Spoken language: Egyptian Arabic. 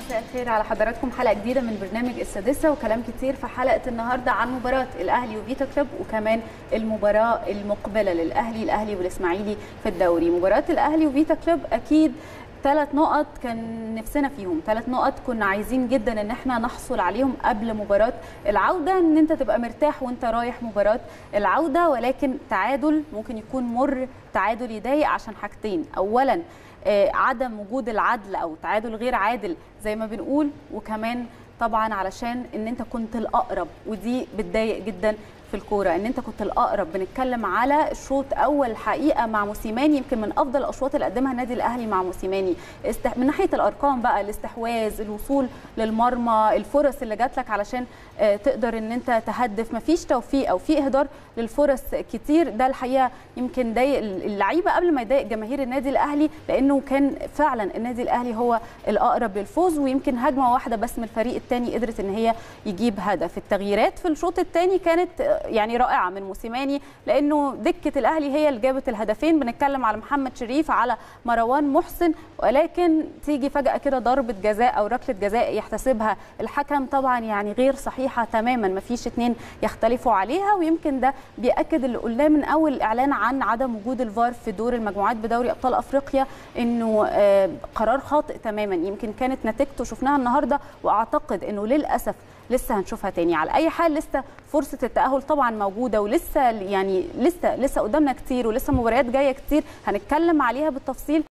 مساء الخير على حضراتكم حلقه جديده من برنامج السادسه وكلام كتير في حلقه النهارده عن مباراه الاهلي وفيتا كلوب وكمان المباراه المقبله للاهلي الاهلي والاسماعيلي في الدوري مباراه الاهلي وفيتا كلوب اكيد ثلاث نقط كان نفسنا فيهم ثلاث نقط كنا عايزين جدا ان احنا نحصل عليهم قبل مباراه العوده ان انت تبقى مرتاح وانت رايح مباراه العوده ولكن تعادل ممكن يكون مر تعادل يضايق عشان حاجتين اولا آه، عدم وجود العدل او تعادل غير عادل زي ما بنقول وكمان طبعا علشان ان انت كنت الاقرب ودي بتضايق جدا في الكوره ان انت كنت الاقرب بنتكلم على شوط اول حقيقه مع موسيماني يمكن من افضل الاشواط اللي قدمها النادي الاهلي مع موسيماني است... من ناحيه الارقام بقى الاستحواذ الوصول للمرمى الفرص اللي جات لك علشان آه، تقدر ان انت تهدف مفيش توفيق او في اهدار للفرص كتير ده الحقيقه يمكن ضايق اللعيبه قبل ما يضايق جماهير النادي الاهلي لانه كان فعلا النادي الاهلي هو الاقرب للفوز ويمكن هجمه واحده بس من الفريق الثاني قدرت ان هي يجيب هدف التغييرات في الشوط الثاني كانت آه، يعني رائعه من موسيماني لانه دكه الاهلي هي اللي جابت الهدفين بنتكلم على محمد شريف على مروان محسن ولكن تيجي فجاه كده ضربه جزاء او ركله جزاء يحتسبها الحكم طبعا يعني غير صحيحه تماما ما فيش اتنين يختلفوا عليها ويمكن ده بياكد اللي قلناه من اول الاعلان عن عدم وجود الفار في دور المجموعات بدوري ابطال افريقيا انه آه، قرار خاطئ تماما يمكن كانت نتيجته شفناها النهارده واعتقد انه للاسف لسه هنشوفها تاني على اي حال لسه فرصه التاهل طبعا موجوده ولسه يعني لسه لسه قدامنا كتير ولسه مباريات جايه كتير هنتكلم عليها بالتفصيل